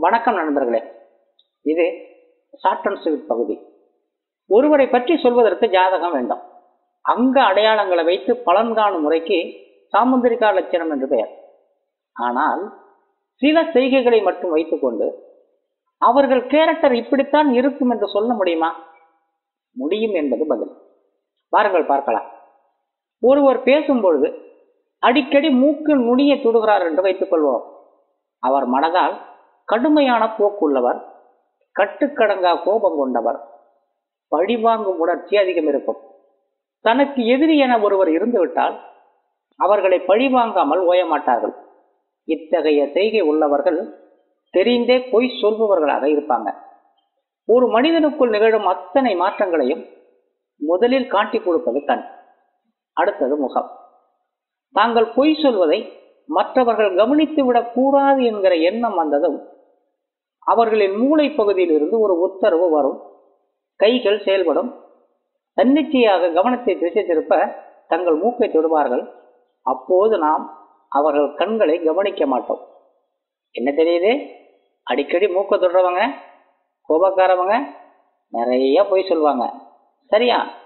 வணக்கம் நண்பர்களே இது ஷார்ட் அண்ட் ஸ்வீட் பகுதி ஒருவரை பற்றி சொல்வதற்கு ஜாதகம் வேண்டும் அங்க அடையாளங்களை வைத்து பலன் காணும் முறைக்கு சாமுந்திரிகா லட்சணம் என்று பெயர் ஆனால் சில செய்கைகளை மட்டும் வைத்துக்கொண்டு அவர்கள் கேரக்டர் இப்படித்தான் இருக்கும் என்று சொல்ல முடியுமா முடியும் என்பது பதில் வாருங்கள் பார்க்கலாம் ஒருவர் பேசும்பொழுது அடிக்கடி மூக்கு நுனியை தொடுகிறார் என்று வைத்துக் கொள்வோம் அவர் மனதால் கடுமையான போக்குள்ளவர் கட்டுக்கடங்கா கோபம் கொண்டவர் பழிவாங்கும் உணர்ச்சி அதிகம் இருக்கும் தனக்கு எதிரி என ஒருவர் இருந்துவிட்டால் அவர்களை பழிவாங்காமல் ஓயமாட்டார்கள் இத்தகைய செய்கை உள்ளவர்கள் தெரிந்தே பொய் சொல்பவர்களாக இருப்பாங்க ஒரு மனிதனுக்குள் நிகழும் அத்தனை மாற்றங்களையும் முதலில் காட்டி கொடுப்பது கண் அடுத்தது முகம் தாங்கள் பொய் சொல்வதை மற்றவர்கள் கவனித்து விடக்கூடாது என்கிற எண்ணம் வந்ததும் அவர்களின் மூளை பகுதியில் இருந்து ஒரு உத்தரவு வரும் கைகள் செயல்படும் தன்னிச்சையாக கவனத்தை திசை திருப்ப தங்கள் மூக்கை தொடுவார்கள் அப்போது நாம் அவர்கள் கண்களை கவனிக்க மாட்டோம் என்ன தெரியுது அடிக்கடி மூக்க தொடுறவங்க கோபக்காரவங்க நிறைய பொய் சொல்லுவாங்க சரியா